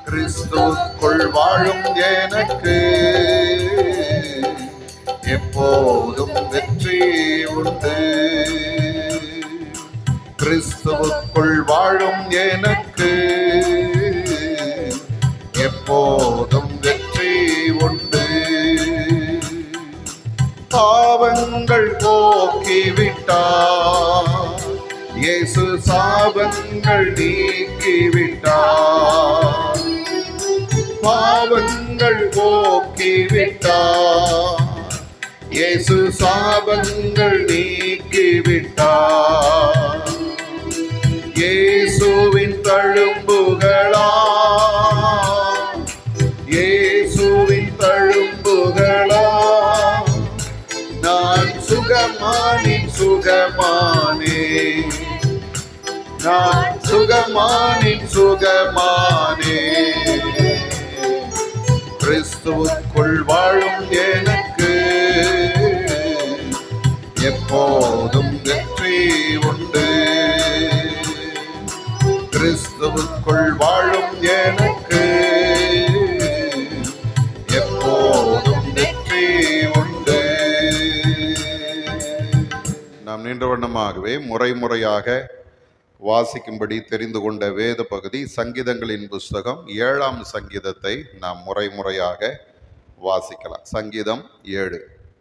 கிறிஸ்துவுக்குள் வாழும் எனக்கு எப்போதும் வெற்றி உண்டு கிறிஸ்துவுக்குள் வாழும் எனக்கு எப்போதும் வெற்றி உண்டு பாவங்கள் போக்கிவிட்டார் இயேசு சாபங்கள் நீக்கிவிட்டார் பாவங்கள் போக்கிவிட்டார் இயேசு சாபங்கள் நீக்கிவிட்டார் இயேசுவின் தழும்புகளா இயேசுவின் தழும்புகளா நான் சுகமானே சுகமானே நான் சுகமானே சுகமானே கிறிஸ்துவுக்குள் வாழும் எனக்கு எப்போதும் வெற்றி உண்டு கிறிஸ்துவுக்குள் வாழும் எனக்கு எப்போதும் வெற்றி உண்டு நாம் நின்ற வண்ணமாகவே முறை முறையாக வாசிக்கும்படி தெரிந்து கொண்ட வேத பகுதி சங்கீதங்களின் புஸ்தகம் ஏழாம் சங்கீதத்தை நாம் முறை முறையாக வாசிக்கலாம் சங்கீதம் ஏழு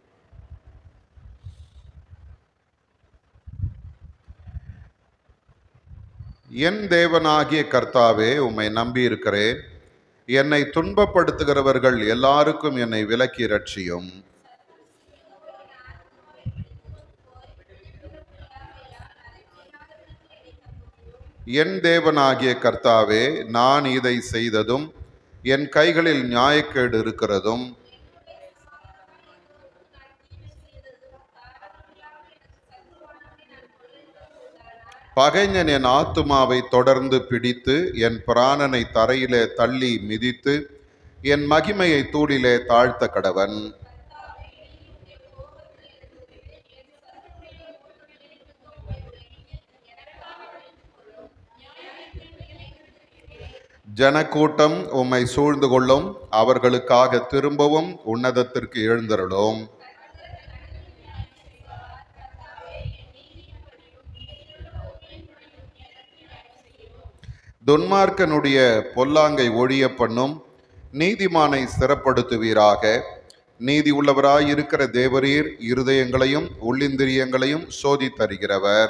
என் தேவனாகிய கர்த்தாவே உம்மை நம்பியிருக்கிறேன் என்னை துன்பப்படுத்துகிறவர்கள் எல்லாருக்கும் என்னை விலக்கி ரட்சியும் என் தேவனாகிய கர்த்தாவே நான் இதை செய்ததும் என் கைகளில் நியாயக்கேடு இருக்கிறதும் பகைஞன் என் ஆத்துமாவை தொடர்ந்து பிடித்து என் பிராணனை தரையிலே தள்ளி மிதித்து என் மகிமையை தூளிலே தாழ்த்த கடவன் ஜனக்கூட்டம் உம்மை சூழ்ந்து கொள்ளும் அவர்களுக்காக திரும்பவும் உன்னதத்திற்கு எழுந்தருளும் துன்மார்க்கனுடைய பொல்லாங்கை ஒழிய பண்ணும் நீதிமானை ஸ்திரப்படுத்துவீராக நீதி உள்ளவராய் இருக்கிற தேவரீர் இருதயங்களையும் உள்ளிந்திரியங்களையும் சோதித்தருகிறவர்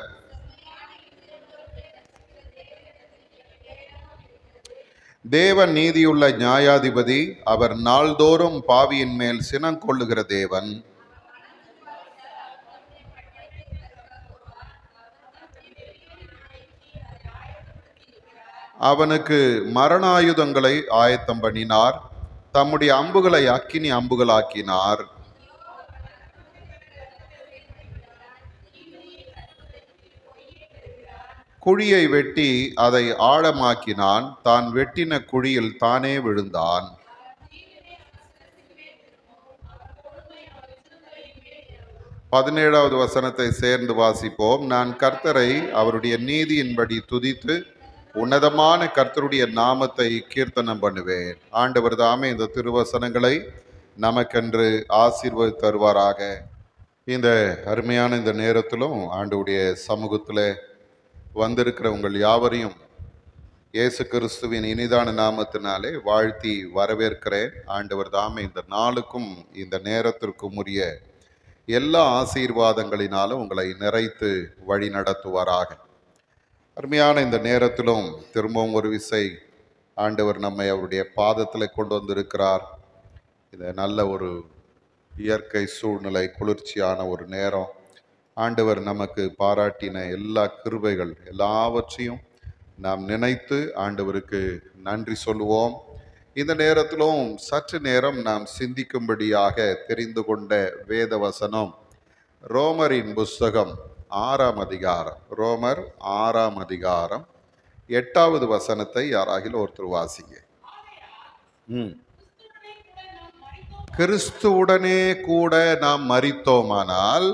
தேவன் நீதியுள்ள நியாயாதிபதி அவர் நாள்தோறும் பாவியின் மேல் சினம் கொள்ளுகிற தேவன் அவனுக்கு மரணாயுதங்களை ஆயத்தம் பண்ணினார் தம்முடைய அம்புகளை அக்கினி அம்புகளாக்கினார் குழியை வெட்டி அதை ஆழமாக்கினான் தான் வெட்டின குழியில் தானே விழுந்தான் பதினேழாவது வசனத்தை சேர்ந்து வாசிப்போம் நான் கர்த்தரை அவருடைய நீதியின்படி துதித்து உன்னதமான கர்த்தருடைய நாமத்தை கீர்த்தனம் பண்ணுவேன் ஆண்டவர் தாமே இந்த திருவசனங்களை நமக்கென்று ஆசீர்வதி தருவாராக இந்த அருமையான இந்த நேரத்திலும் ஆண்டவருடைய சமூகத்தில் வந்திருக்கிற உங்கள் யாவரையும் இயேசு கிறிஸ்துவின் இனிதான நாமத்தினாலே வாழ்த்தி வரவேற்கிறேன் ஆண்டவர் தாமே இந்த நாளுக்கும் இந்த நேரத்திற்கும் உரிய எல்லா ஆசீர்வாதங்களினாலும் உங்களை நிறைத்து வழி நடத்துவாராக அருமையான இந்த நேரத்திலும் திரும்பவும் ஒரு விசை ஆண்டவர் நம்மை அவருடைய பாதத்தில் கொண்டு வந்திருக்கிறார் இது நல்ல ஒரு இயற்கை சூழ்நிலை குளிர்ச்சியான ஒரு நேரம் ஆண்டவர் நமக்கு பாராட்டின எல்லா கிருபைகள் எல்லாவற்றையும் நாம் நினைத்து ஆண்டவருக்கு நன்றி சொல்லுவோம் இந்த நேரத்திலும் சற்று நேரம் நாம் சிந்திக்கும்படியாக தெரிந்து கொண்ட வேத வசனம் ரோமரின் புஸ்தகம் ஆறாம் அதிகாரம் ரோமர் ஆறாம் அதிகாரம் எட்டாவது வசனத்தை யாராகிலும் ஒருத்தர் வாசிங்க ம் கிறிஸ்துவுடனே கூட நாம் மரித்தோமானால்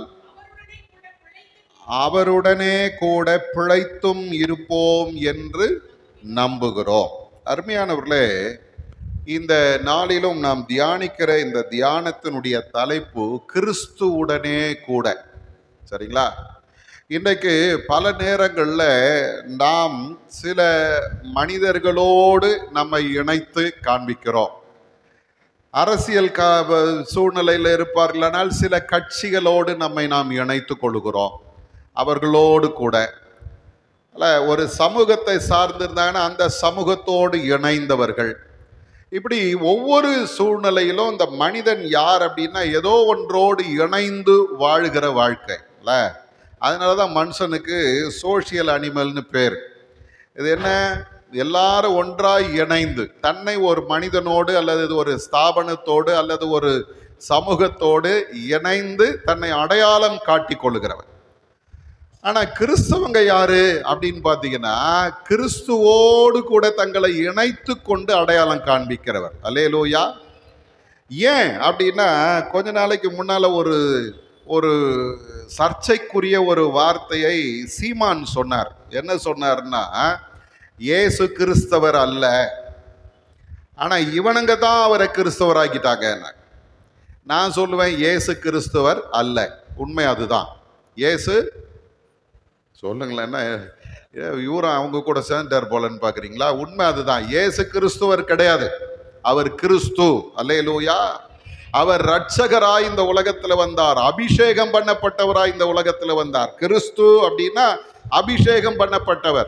அவருடனே கூட பிழைத்தும் இருப்போம் என்று நம்புகிறோம் அருமையானவர்களே இந்த நாளிலும் நாம் தியானிக்கிற இந்த தியானத்தினுடைய தலைப்பு கிறிஸ்துவுடனே கூட சரிங்களா இன்றைக்கு பல நேரங்களில் நாம் சில மனிதர்களோடு நம்மை இணைத்து காண்பிக்கிறோம் அரசியல் கா சூழ்நிலையில் இருப்பார்களானால் சில கட்சிகளோடு நம்மை நாம் இணைத்து கொள்கிறோம் அவர்களோடு கூட அல்ல ஒரு சமூகத்தை சார்ந்திருந்தாங்கன்னா அந்த சமூகத்தோடு இணைந்தவர்கள் இப்படி ஒவ்வொரு சூழ்நிலையிலும் இந்த மனிதன் யார் அப்படின்னா ஏதோ ஒன்றோடு இணைந்து வாழ்கிற வாழ்க்கை இல்ல அதனால தான் மனுஷனுக்கு சோஷியல் அனிமல்னு பேர் இது என்ன எல்லாரும் ஒன்றாய் இணைந்து தன்னை ஒரு மனிதனோடு அல்லது ஒரு ஸ்தாபனத்தோடு அல்லது ஒரு சமூகத்தோடு இணைந்து தன்னை அடையாளம் காட்டிக் கொள்ளுகிறவன் ஆனா கிறிஸ்தவங்க யாரு அப்படின்னு பாத்தீங்கன்னா கிறிஸ்துவோடு கூட தங்களை இணைத்து கொண்டு அடையாளம் காண்பிக்கிறவர் அல்லேலூயா ஏன் அப்படின்னா கொஞ்ச நாளைக்கு முன்னால ஒரு ஒரு சர்ச்சைக்குரிய ஒரு வார்த்தையை சீமான் சொன்னார் என்ன சொன்னார்னா இயேசு கிறிஸ்தவர் அல்ல ஆனா இவனுங்க தான் அவரை கிறிஸ்தவராக்கிட்டாங்க நான் சொல்லுவேன் இயேசு கிறிஸ்தவர் அல்ல உண்மை அதுதான் இயேசு சொல்லுங்களேன் என்ன ஏ, இவரும் அவங்க கூட சேர்ந்தார் போலன்னு பாக்குறீங்களா உண்மை அதுதான் இயேசு கிறிஸ்துவர் கிடையாது அவர் கிறிஸ்து அல்லேலூயா அவர் ரட்சகராய் இந்த உலகத்துல வந்தார் அபிஷேகம் பண்ணப்பட்டவராய் இந்த உலகத்துல வந்தார் கிறிஸ்து அப்படின்னா அபிஷேகம் பண்ணப்பட்டவர்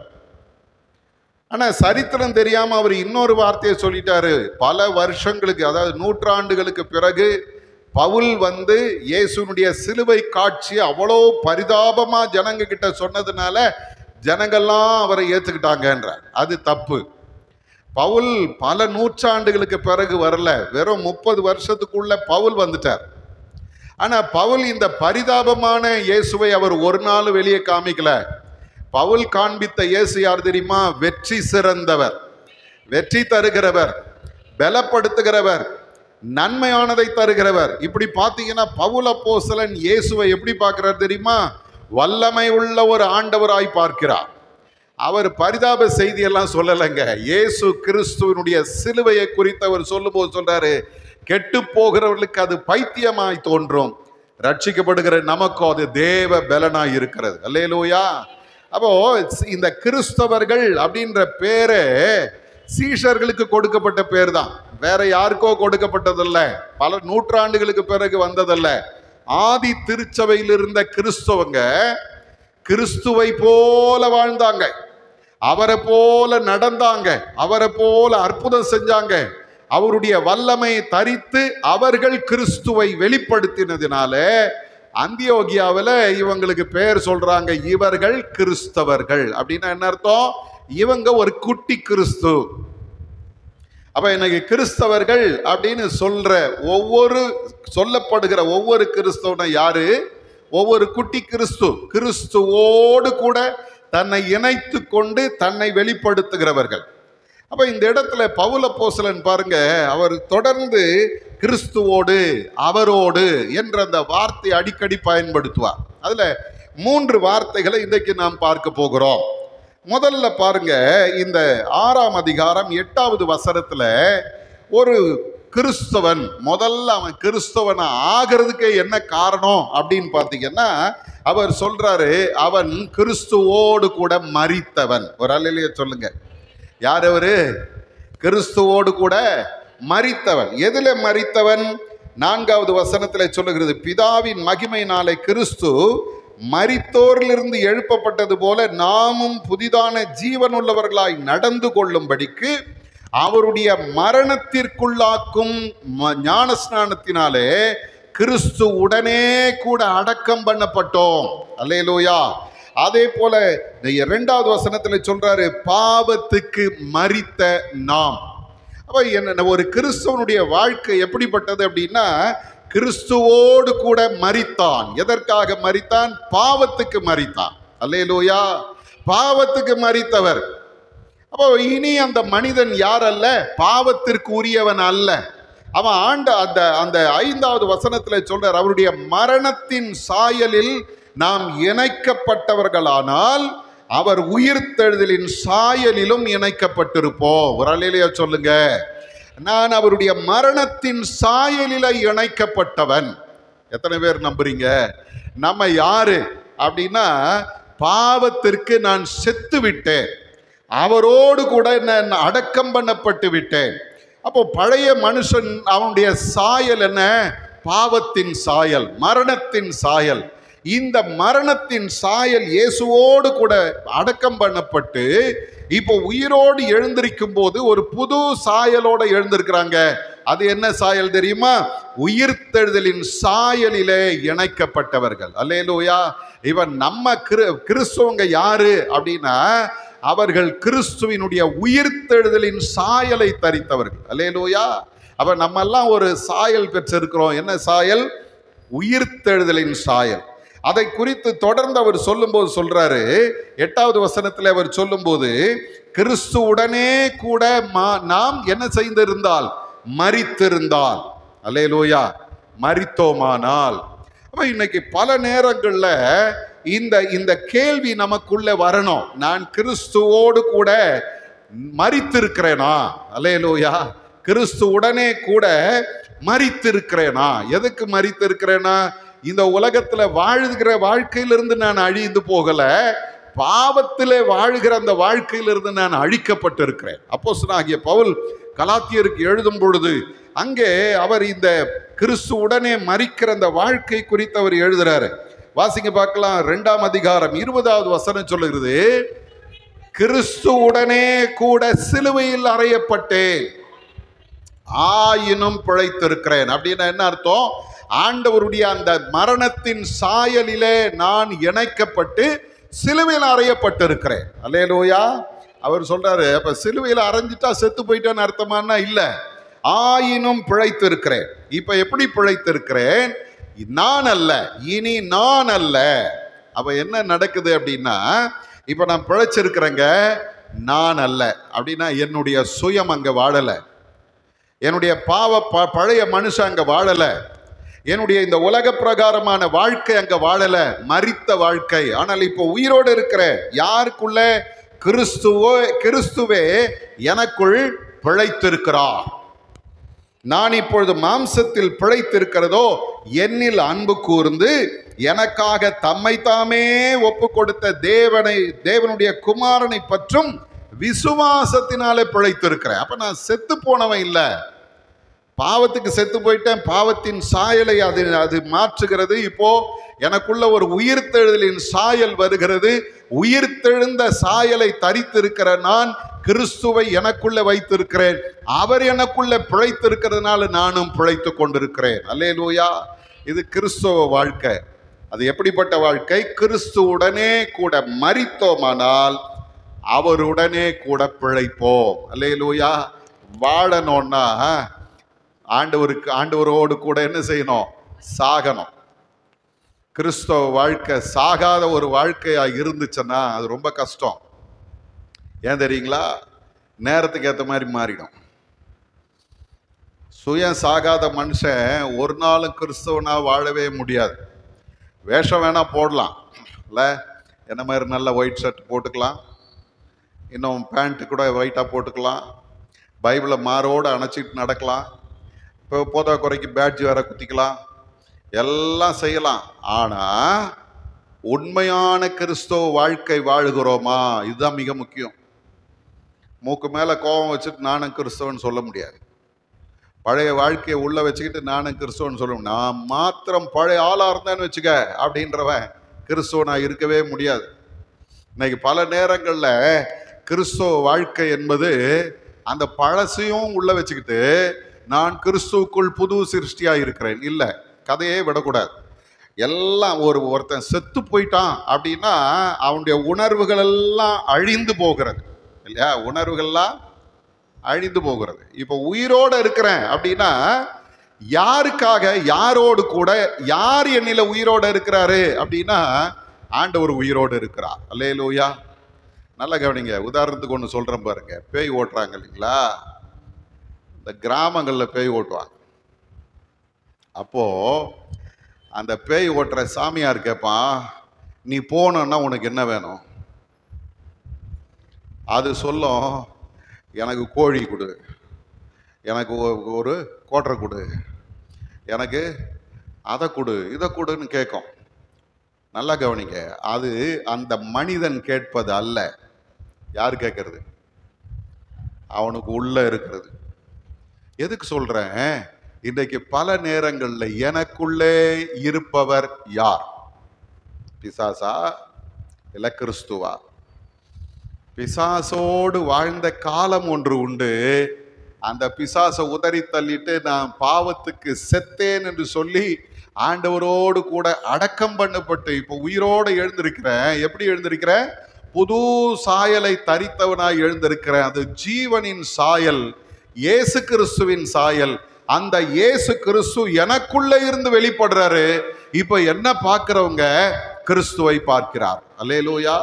ஆனா சரித்திரம் தெரியாம அவர் இன்னொரு வார்த்தையை சொல்லிட்டாரு பல வருஷங்களுக்கு அதாவது நூற்றாண்டுகளுக்கு பிறகு பவுல் வந்து இயேசுனுடைய சிலுவை காட்சி அவ்வளோ பரிதாபமா ஜனங்க கிட்ட சொன்னதுனால ஜனங்கள்லாம் அவரை ஏத்துக்கிட்டாங்கன்ற அது தப்பு பவுல் பல நூற்றாண்டுகளுக்கு பிறகு வரல வெறும் முப்பது வருஷத்துக்குள்ள பவுல் வந்துட்டார் ஆனா பவுல் இந்த பரிதாபமான இயேசுவை அவர் ஒரு நாள் வெளியே காமிக்கல பவுல் காண்பித்த இயேசு யார் தெரியுமா வெற்றி சிறந்தவர் வெற்றி தருகிறவர் பலப்படுத்துகிறவர் நன்மையானதை தருகிறவர் இப்படி பார்த்தீங்கன்னா பவுல் அப்போஸ்தலன் இயேசுவை எப்படி பார்க்கிறார் தெரியுமா வல்லமை உள்ள ஒரு ஆண்டவராய் பார்க்கிறார் அவர் பரிதாப செய்தியெல்லாம் சொல்லலைங்க இயேசு கிறிஸ்துவனுடைய சிலுவையை குறித்து அவர் சொல்லும்போது சொல்றாரு கெட்டு போகிறவர்களுக்கு அது பைத்தியமாய் தோன்றும் ரட்சிக்கப்படுகிற நமக்கோ அது தேவ பலனாய் இருக்கிறது அல்லேலூயா அப்போ இந்த கிறிஸ்தவர்கள் அப்படின்ற பேரு சீஷர்களுக்கு கொடுக்கப்பட்ட பேர் தான் வேற யாருக்கோ கொடுக்கப்பட்டதல்ல பல நூற்றாண்டுகளுக்கு பிறகு வந்ததல்ல ஆதி திருச்சபையில் இருந்த கிறிஸ்தவங்க கிறிஸ்துவை போல வாழ்ந்தாங்க அவரை போல நடந்தாங்க அவரை போல அற்புதம் செஞ்சாங்க அவருடைய வல்லமையை தரித்து அவர்கள் கிறிஸ்துவை வெளிப்படுத்தினதினால அந்தியோகியாவில் இவங்களுக்கு பேர் சொல்றாங்க இவர்கள் கிறிஸ்தவர்கள் அப்படின்னா என்ன அர்த்தம் இவங்க ஒரு குட்டி கிறிஸ்து அப்ப எனக்கு கிறிஸ்தவர்கள் அப்படின்னு சொல்ற ஒவ்வொரு சொல்லப்படுகிற ஒவ்வொரு கிறிஸ்தவனும் யாரு ஒவ்வொரு குட்டி கிறிஸ்து கிறிஸ்துவோடு கூட தன்னை இணைத்து கொண்டு தன்னை வெளிப்படுத்துகிறவர்கள் அப்ப இந்த இடத்துல பவுல போசலன் பாருங்க அவர் தொடர்ந்து கிறிஸ்துவோடு அவரோடு என்ற அந்த வார்த்தை அடிக்கடி பயன்படுத்துவார் அதுல மூன்று வார்த்தைகளை இன்றைக்கு நாம் பார்க்க போகிறோம் முதல்ல பாருங்க இந்த ஆறாம் அதிகாரம் எட்டாவது வசனத்துல ஒரு கிறிஸ்தவன் முதல்ல அவன் கிறிஸ்தவன் ஆகிறதுக்கு என்ன காரணம் அப்படின்னு பார்த்தீங்கன்னா அவர் சொல்றாரு அவன் கிறிஸ்துவோடு கூட மரித்தவன் ஒரு அலையிலேயே சொல்லுங்க யார் அவரு கிறிஸ்துவோடு கூட மரித்தவன் எதுல மரித்தவன் நான்காவது வசனத்துல சொல்லுகிறது பிதாவின் மகிமையினாலே கிறிஸ்து மரித்தோரிலிருந்து எழுப்பப்பட்டது போல நாமும் புதிதான ஜீவனுள்ளவர்களாய் நடந்து கொள்ளும்படிக்கு அவருடைய மரணத்திற்குள்ளாக்கும் ம- ஞான ஸ்நானத்தினாலே கிறிஸ்து உடனே கூட அடக்கம் பண்ணப்பட்டோம் அல்லேலூயா அதே போல இந்த இரண்டாவது வசனத்துல சொல்றாரு பாவத்துக்கு மரித்த நாம் அப்ப என்ன ஒரு கிறிஸ்தவனுடைய வாழ்க்கை எப்படிப்பட்டது அப்படின்னா கிறிஸ்துவோடு கூட மரித்தான் எதற்காக மரித்தான் பாவத்துக்கு மரித்தான் அல்லேலூயா பாவத்துக்கு மரித்தவர் அப்போ இனி அந்த மனிதன் யார் அல்ல பாவத்திற்கு உரியவன் அல்ல அவன் ஆண்ட அந்த அந்த ஐந்தாவது வசனத்துல சொல்றார் அவருடைய மரணத்தின் சாயலில் நாம் இணைக்கப்பட்டவர்களானால் அவர் உயிர்த்தெழுதலின் சாயலிலும் இணைக்கப்பட்டிருப்போம் ஒரு அலையிலேயே சொல்லுங்க நான் அவருடைய மரணத்தின் சாயலில இணைக்கப்பட்டவன் எத்தனை பேர் நம்புறீங்க நம்ம யாரு அப்படின்னா பாவத்திற்கு நான் செத்து விட்டேன் அவரோடு கூட நான் அடக்கம் பண்ணப்பட்டு விட்டேன் அப்போ பழைய மனுஷன் அவனுடைய சாயல் என்ன பாவத்தின் சாயல் மரணத்தின் சாயல் இந்த மரணத்தின் சாயல் இயேசுவோடு கூட அடக்கம் பண்ணப்பட்டு இப்போ உயிரோடு எழுந்திருக்கும் போது ஒரு புது சாயலோட எழுந்திருக்கிறாங்க அது என்ன சாயல் தெரியுமா உயிர்த்தெழுதலின் சாயலிலே இணைக்கப்பட்டவர்கள் அல்லேலூயா இவன் நம்ம கிரு கிறிஸ்துவங்க யாரு அப்படின்னா அவர்கள் கிறிஸ்துவினுடைய உயிர்த்தெழுதலின் சாயலை தரித்தவர்கள் அல்லேலூயா அப்ப நம்ம எல்லாம் ஒரு சாயல் பெற்றிருக்கிறோம் என்ன சாயல் உயிர்த்தெழுதலின் சாயல் அதை குறித்து தொடர்ந்து அவர் சொல்லும்போது சொல்றாரு எட்டாவது வசனத்தில் அவர் சொல்லும்போது கிறிஸ்துவுடனே கூட மா- நாம் என்ன செய்திருந்தால் மரித்திருந்தால் அல்லேலூயா மரித்தோமானால் அப்ப இன்னைக்கு பல நேரங்கள்ல இந்த இந்த கேள்வி நமக்குள்ள வரணும் நான் கிறிஸ்துவோடு கூட மரித்திருக்கிறேனா அல்லேலூயா கிறிஸ்து உடனே கூட மரித்திருக்கிறேனா எதுக்கு மரித்திருக்கிறேனா இந்த உலகத்துல வாழ்கிற வாழ்க்கையிலிருந்து நான் அழிந்து போகல பாவத்திலே வாழ்கிற அந்த வாழ்க்கையிலிருந்து நான் அழிக்கப்பட்டிருக்கிறேன் அப்போஸ்தலனாகிய பவுல் கலாத்தியருக்கு எழுதும் பொழுது அங்கே அவர் இந்த கிறிஸ்து உடனே மரிக்கிற அந்த வாழ்க்கை குறித்து அவர் எழுதுறாரு வாசிங்க பார்க்கலாம் ரெண்டாம் அதிகாரம் இருபதாவது வசனம் சொல்லுகிறது கிறிஸ்து உடனே கூட சிலுவையில் அறையப்பட்டேன் ஆயினும் பிழைத்திருக்கிறேன் அப்படின்னா என்ன அர்த்தம் ஆண்டவருடைய அந்த மரணத்தின் சாயலிலே நான் இணைக்கப்பட்டு சிலுவையில் அறையப்பட்டிருக்கிறேன் அல்லேலூயா அவர் சொல்றாரு அப்ப சிலுவையில் அரைஞ்சிட்டா செத்து போயிட்டான்னு அர்த்தமானா இல்ல ஆயினும் பிழைத்திருக்கிறேன் இப்ப எப்படி பிழைத்திருக்கிறேன் நான் அல்ல இனி நான் அல்ல அப்ப என்ன நடக்குது அப்படின்னா இப்ப நான் பிழைச்சிருக்கிறேங்க நான் அல்ல அப்படின்னா என்னுடைய சுயம் அங்க வாழலை என்னுடைய பாவ ப- பழைய மனுஷன் அங்க வாழல என்னுடைய இந்த உலக பிரகாரமான வாழ்க்கை அங்க வாழல மரித்த வாழ்க்கை ஆனால் இப்போ உயிரோடு இருக்கிற யாருக்குள்ள கிறிஸ்துவோ கிறிஸ்துவே எனக்குள் பிழைத்திருக்கிறார் நான் இப்பொழுது மாம்சத்தில் பிழைத்திருக்கிறதோ என்னில் அன்பு கூர்ந்து எனக்காக தம்மை தாமே ஒப்பு கொடுத்த தேவனை தேவனுடைய குமாரனை பற்றும் விசுவாசத்தினாலே பிழைத்திருக்கிறேன் அப்ப நான் செத்து போனவன் இல்லை பாவத்துக்கு செத்து போயிட்டேன் பாவத்தின் சாயலை அது அது மாற்றுகிறது இப்போ எனக்குள்ள ஒரு உயிர்த்தெழுதலின் சாயல் வருகிறது உயிர்த்தெழுந்த சாயலை தரித்திருக்கிற நான் கிறிஸ்துவை எனக்குள்ள வைத்திருக்கிறேன் அவர் எனக்குள்ள பிழைத்திருக்கிறதுனால நானும் பிழைத்து கொண்டிருக்கிறேன் அல்லேலூயா இது கிறிஸ்துவ வாழ்க்கை அது எப்படிப்பட்ட வாழ்க்கை கிறிஸ்துவுடனே கூட மரித்தோமானால் அவருடனே கூட பிழைப்போம் அல்லேலூயா வாழணும்னா ஆண்டவருக்கு ஆண்டவரோடு கூட என்ன செய்யணும் சாகணும் கிறிஸ்தவ வாழ்க்கை சாகாத ஒரு வாழ்க்கையா இருந்துச்சுன்னா அது ரொம்ப கஷ்டம் ஏன் தெரியுங்களா நேரத்துக்கு ஏற்ற மாதிரி மாறிடும் சுயம் சாகாத மனுஷன் ஒரு நாளும் கிறிஸ்தவனா வாழவே முடியாது வேஷம் வேணா போடலாம் இல்ல என்ன மாதிரி நல்ல ஒயிட் ஷர்ட் போட்டுக்கலாம் இன்னும் பேண்ட்டு கூட ஒயிட்டாக போட்டுக்கலாம் பைபிளை மாரோடு அணைச்சிட்டு நடக்கலாம் இப்போ போதா குறைக்கு பேட்ஜ் வேற குத்திக்கலாம் எல்லாம் செய்யலாம் ஆனால் உண்மையான கிறிஸ்தவ வாழ்க்கை வாழுகிறோமா இதுதான் மிக முக்கியம் மூக்கு மேலே கோபம் வச்சுட்டு நானும் கிறிஸ்தவன் சொல்ல முடியாது பழைய வாழ்க்கையை உள்ள வச்சுக்கிட்டு நானும் கிறிஸ்தவன் சொல்ல முடியும். நான் மாத்திரம் பழைய ஆளா இருந்தேன்னு வச்சுக்க அப்படின்றவன் கிறிஸ்தவனா இருக்கவே முடியாது இன்னைக்கு பல நேரங்களில் கிறிஸ்துவ வாழ்க்கை என்பது அந்த பழசையும் உள்ள வச்சுக்கிட்டு நான் கிறிஸ்துவுக்குள் புது சிருஷ்டியா இருக்கிறேன் இல்லை கதையே விடக்கூடாது எல்லாம் ஒரு ஒருத்தன் செத்து போயிட்டான் அப்படின்னா அவனுடைய உணர்வுகள் எல்லாம் அழிந்து போகிறது இல்லையா உணர்வுகள்லாம் அழிந்து போகிறது இப்போ உயிரோடு இருக்கிறேன் அப்படின்னா யாருக்காக யாரோடு கூட யார் என்னில உயிரோடு இருக்கிறாரு அப்படின்னா ஆண்டவர் உயிரோடு இருக்கிறார் அல்லேலூயா நல்லா கவனிங்க உதாரணத்துக்கு ஒன்று சொல்கிறேன் பாருங்க பேய் ஓட்டுறாங்க இல்லைங்களா இந்த கிராமங்களில் பேய் ஓட்டுவாங்க அப்போ அந்த பேய் ஓட்டுற சாமியார் கேட்பான் நீ போனன்னா உனக்கு என்ன வேணும் அது சொல்லும் எனக்கு கோழி கொடு எனக்கு ஒ- ஒரு கோட்டரை கொடு எனக்கு அதை கொடு இதை கொடுன்னு கேட்கும் நல்லா கவனிங்க அது அந்த மனிதன் கேட்பது அல்ல யார் கேட்கறது அவனுக்கு உள்ள இருக்கிறது எதுக்கு சொல்றேன் இன்றைக்கு பல நேரங்கள்ல எனக்குள்ளே இருப்பவர் யார் பிசாசா இல்ல கிறிஸ்துவா பிசாசோடு வாழ்ந்த காலம் ஒன்று உண்டு அந்த பிசாசை உதறி தள்ளிட்டு நான் பாவத்துக்கு செத்தேன் என்று சொல்லி ஆண்டவரோடு கூட அடக்கம் பண்ணப்பட்டு இப்போ உயிரோடு எழுந்திருக்கிறேன் எப்படி எழுந்திருக்கிறேன் புது சாயலை தரித்தவனாய் எழுந்திருக்கிறேன் அது ஜீவனின் சாயல் இயேசு கிறிஸ்துவின் சாயல் அந்த இயேசு கிறிஸ்து எனக்குள்ள இருந்து வெளிப்படுறாரு இப்போ என்ன பார்க்கிறவங்க கிறிஸ்துவை பார்க்கிறார் அல்லேலூயா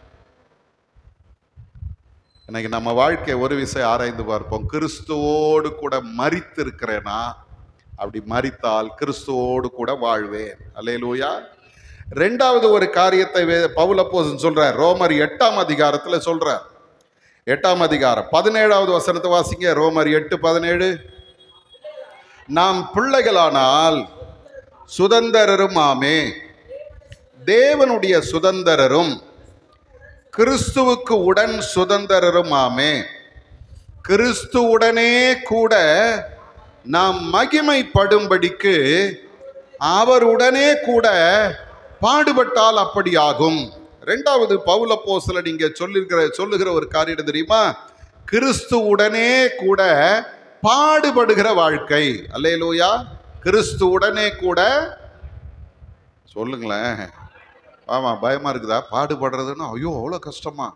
இன்னைக்கு நம்ம வாழ்க்கை ஒரு விஷயம் ஆராய்ந்து பார்ப்போம் கிறிஸ்துவோடு கூட மரித்து இருக்கிறேனா அப்படி மரித்தால் கிறிஸ்துவோடு கூட வாழ்வேன் அல்லேலூயா ரெண்டாவது ஒரு காரியத்தை வே- பவுலப்போசன் சொல்றார் ரோமர் எட்டாம் அதிகாரத்துல சொல்றார் எட்டாம் அதிகாரம் பதினேழாவது வசனத்தை வாசிங்க ரோமர் எட்டு பதினேழு நாம் பிள்ளைகளானால் சுதந்திரரும் ஆமே தேவனுடைய சுதந்திரரும் கிறிஸ்துவுக்கு உடன் சுதந்திரரும் ஆமே கிறிஸ்துவுடனே கூட நாம் மகிமைப்படும்படிக்கு அவருடனே கூட பாடுபட்டால் அப்படியாகும் ரெண்டாவது பவுல போஸ்ல நீங்க சொல்லிருக்கிற சொல்லுகிற ஒரு காரியம் தெரியுமா கிறிஸ்துவுடனே கூட பாடுபடுகிற வாழ்க்கை அல்லேலூயா கிறிஸ்துவுடனே கூட சொல்லுங்களேன் ஆமா பயமா இருக்குதா பாடுபடுறதுன்னா ஐயோ அவ்வளோ கஷ்டமா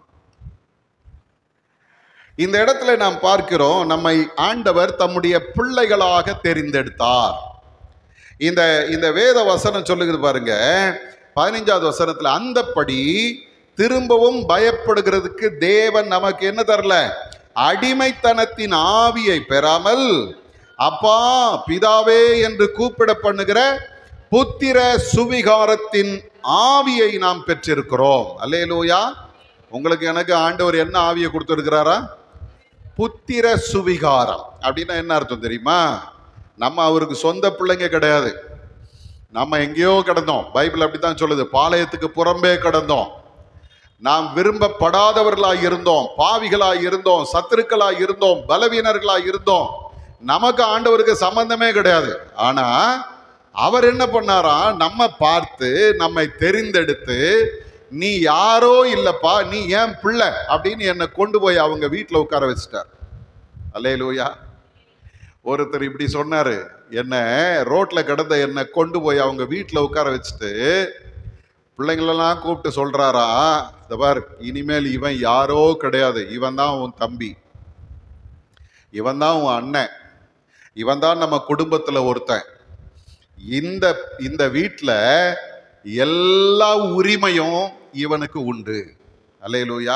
இந்த இடத்துல நாம் பார்க்கிறோம் நம்மை ஆண்டவர் தம்முடைய பிள்ளைகளாக தெரிந்தெடுத்தார் இந்த இந்த வேத வசனம் சொல்லுகிறது பாருங்க பதினைஞ்சாவது வசனத்துல அந்தப்படி திரும்பவும் பயப்படுகிறதுக்கு தேவன் நமக்கு என்ன தரல அடிமைத்தனத்தின் ஆவியை பெறாமல் அப்பா பிதாவே என்று கூப்பிட பண்ணுகிற புத்திர சுவிகாரத்தின் ஆவியை நாம் பெற்றிருக்கிறோம் அல்லேலூயா உங்களுக்கு எனக்கு ஆண்டவர் என்ன ஆவியை கொடுத்திருக்கிறாரா புத்திர சுவிகாரம் அப்படின்னா என்ன அர்த்தம் தெரியுமா நம்ம அவருக்கு சொந்த பிள்ளைங்க கிடையாது நம்ம எங்கேயோ கிடந்தோம் பைபிள் அப்படித்தான் சொல்லுது பாளையத்துக்கு புறம்பே கிடந்தோம் நாம் விரும்பப்படாதவர்களாய் இருந்தோம் பாவிகளாய் இருந்தோம் சத்துருக்களாய் இருந்தோம் பலவீனர்களாய் இருந்தோம் நமக்கு ஆண்டவருக்கு சம்பந்தமே கிடையாது ஆனா அவர் என்ன பண்ணாரா நம்ம பார்த்து நம்மை தெரிந்தெடுத்து நீ யாரோ இல்லப்பா நீ ஏன் பிள்ளை அப்படின்னு என்னை கொண்டு போய் அவங்க வீட்டில் உட்கார வச்சுட்டார் அல்லேலூயா ஒருத்தர் இப்படி சொன்னாரு என்ன ரோட்ல கிடந்த என்னை கொண்டு போய் அவங்க வீட்டில் உட்கார வச்சுட்டு பிள்ளைங்களெல்லாம் கூப்பிட்டு சொல்றாரா இந்த பார் இனிமேல் இவன் யாரோ கிடையாது இவன் தான் உன் தம்பி இவன் தான் உன் அண்ணன் இவன் தான் நம்ம குடும்பத்துல ஒருத்தன் இந்த இந்த வீட்டில் எல்லா உரிமையும் இவனுக்கு உண்டு அல்லேலூயா